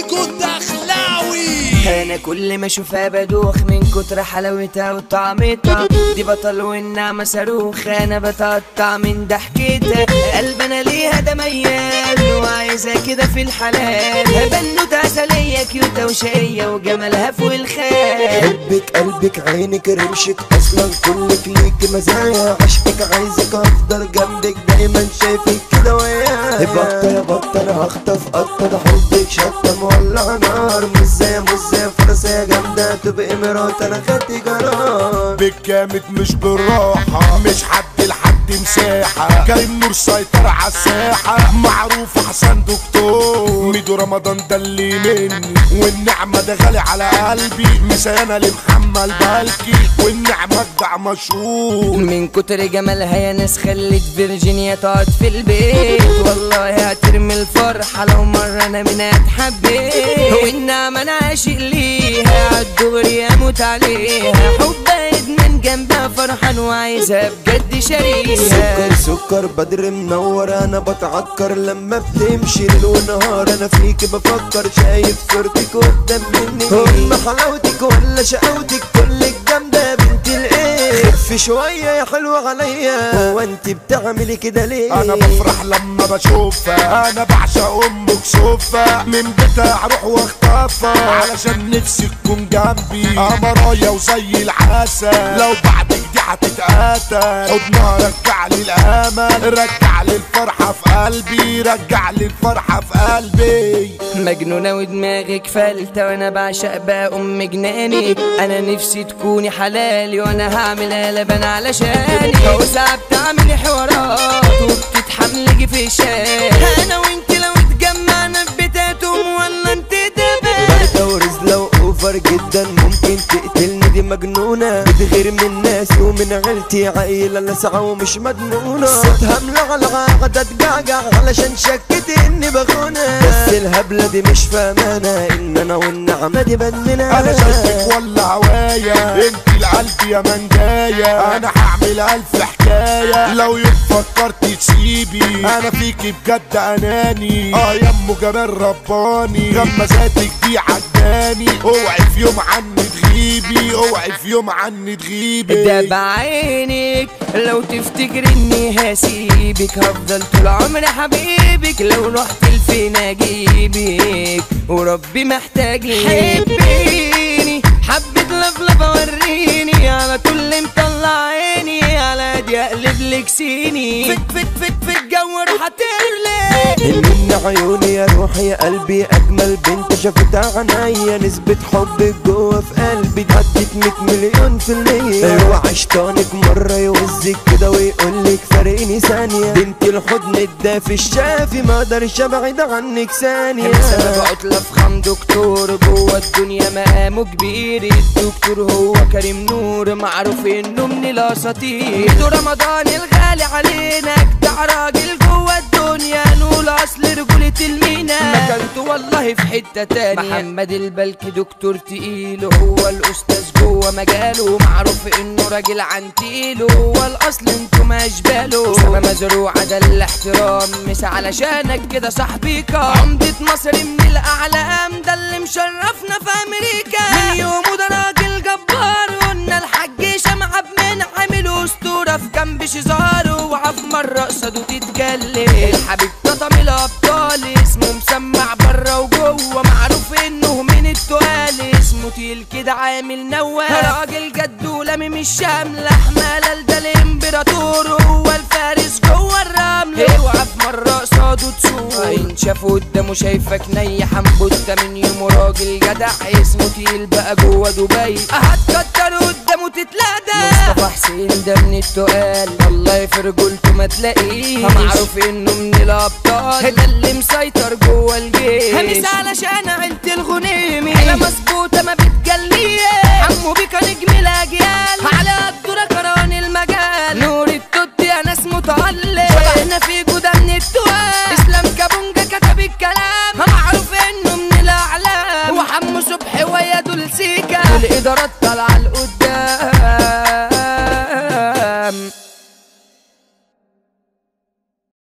فيجو الدخلاوي انا كل ما اشوفها بدوخ من كتر حلاوتها وطعمتها دي بطل والنعمة صاروخ انا بتقطع من ضحكتها قلب انا ليها ده ميال وعايزة كده في الحلال بنوتة عسلية كيوتة وشقية وجمالها فوق الخيال قلبك قلبك عينك رمشك اصلا كلك ليك مزايا عشقك عايزك افضل جنبك دايما شايفك كده ويايا بطة يا بطة انا هخطف قطة ده حبك شطة مولع نار مش زي مش زي فرسة جامدة تبقي مرات انا خدت قرار بالجامد مش بالراحة مش حد لحد مساحة كريم نور سيطر على الساحة معروف حسن دكتور ميدو رمضان ده اللي مني والنعمة ده غالي على قلبي مسانة لمحمد بالكي والنعمة الجع مشهور من كتر جمالها يا ناس خلت فيرجينيا تقعد في البيت والله هترمي الفرحة لو مرة انا منها اتحبيت والنعمة انا عاشق ليها عالدغري اموت عليها حبها ادمان جنبها فرحان وعايزها بجد شريها سكر سكر بدر منور انا بتعكر لما بتمشي ليل ونهار انا فيك بفكر شايف صورتك قدام مني ام حلاوتك ولا شقاوتك كلك جامده يا بنت الايه خف شويه يا حلوه عليا هو انت بتعملي كده ليه انا بفرح لما بشوفها انا بعشق امك صوفة من بيتها اروح واخطفها علشان نفسي تكون جنبي قمرايا وزي العسل لو بعدك دي هتتقاتل حضنها رجع لي الامل رجع لي الفرحة في قلبي رجع لي الفرحة في قلبي مجنونة ودماغك فلتة وانا بعشق بقى ام جناني انا نفسي تكوني حلالي وانا هعمل قلبان علشاني وساعة بتعملي حوارات وبتتحملي في شات انا وانت لو اتجمعنا في بيتاتهم ولا انت دبات باردة ورزلة واوفر جدا ممكن تقتلني دي مجنونة بتغير من الناس ومن عيلتي عيلة لسعة ومش مجنونة صوتها ملعلع قاعدة تجعجع علشان شكت اني بخونة بس الهبلة دي مش فاهمانة ان انا والنعمة دي بدمنا انا شايفك ولا هوايا انت القلب يا من جاية انا هعمل الف حكاية لو يوم فكرت تسيبي انا فيكي بجد اناني اه يمو جمال رباني غمزاتك دي عجباني اوعي في يوم عني تغيبي اوعي في يوم عني تغيبي ده بعينك لو تفتكر اني هسيبك هفضل طول عمري حبيبك لو رحت لفين اجيبك وربي محتاج حبيني حبة لفلفة وريني على طول اللي مطلع عيني على دي اقلب لك سيني فت فت فت فت جو روح ترلي من عيوني يا روحي يا قلبي اجمل بنت شافتها عنايا نسبة حبك جوه في قلبي عدت 100 مليون في المية ايوه عشتانك مرة يوزك كده ويقولك فارقني ثانية بنت الحضن الدافي الشافي ما اقدرش ابعد عنك ثانية بسبب عطلة فخم دكتور جوه الدنيا مقامه كبير الدكتور هو كريم نور معروف انه من الاساطير ده رمضان الغالي علينا اجدع راجل جوه الدنيا نقول اصل رجولة المينا مكانته والله في حتة تانية محمد البلكي دكتور تقيل هو الاستاذ جوه مجاله معروف انه راجل عن تقيله هو الاصل انتوا ما اشباله سما مزروعة ده الاحترام مش علشانك كده صاحبي كام عمدة مصر من الاعلام ده اللي مشرفنا في امريكا من يومه ده راجل جبار قلنا الحاج شمعة بمن عامل اسطورة في جنب شزاره وعف مرة قصده تتجلي الحبيب تطم الابطال اسمه مسمع بره وجوه معروف انه من التقال اسمه تقيل كده عامل نواه راجل جد ولامم الشمل احمال ده الامبراطور هو الفارس جوه الرمل اوعى في مرة قصاده تسوق ان شافه قدامه شايفك ني حنبوتة من يومه راجل جدع اسمه تقيل بقى جوه دبي هتكتر قدامه تتلادى مصطفى حسين ده من التقال والله في رجولته ما تلاقيه معروف انه من الابطال ده اللي مسيطر جوه الجيش همس علشان عيلة الغنيمي عيلة مظبوطة ما بتجليه حمو بيكا نجم الاجيال على قدره كران المجال نور التوت يا ناس متعلق شبحنا في جودة من التوال اسلام كابونجا كتب الكلام معروف انه من الاعلام وحمو صبحي ويا دول سيكا والادارات طالعه لقدام